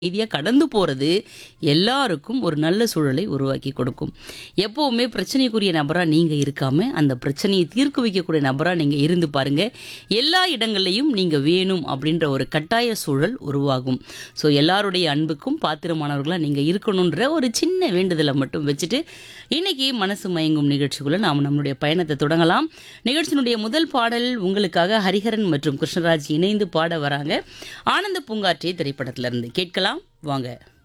அமைதியா கடந்து போறது எல்லாருக்கும் ஒரு நல்ல சூழலை உருவாக்கி கொடுக்கும் எப்பவுமே பிரச்சனைக்குரிய நபரா நீங்க இருக்காம அந்த பிரச்சனையை தீர்க்க வைக்கக்கூடிய நபரா நீங்க இருந்து பாருங்க எல்லா இடங்கள்லையும் நீங்க வேணும் அப்படின்ற ஒரு கட்டாய சூழல் உருவாகும் ஸோ எல்லாருடைய அன்புக்கும் பாத்திரமானவர்களா நீங்க இருக்கணுன்ற ஒரு சின்ன வேண்டுதலை மட்டும் வச்சுட்டு இன்னைக்கு மனசு மயங்கும் நிகழ்ச்சிக்குள்ள நாம் நம்மளுடைய பயணத்தை தொடங்கலாம் நிகழ்ச்சியினுடைய முதல் பாடல் உங்களுக்காக ஹரிஹரன் மற்றும் கிருஷ்ணராஜ் இணைந்து பாட வராங்க ஆனந்த பூங்காற்றி திரைப்படத்திலிருந்து கேட்கலாம் வாங்க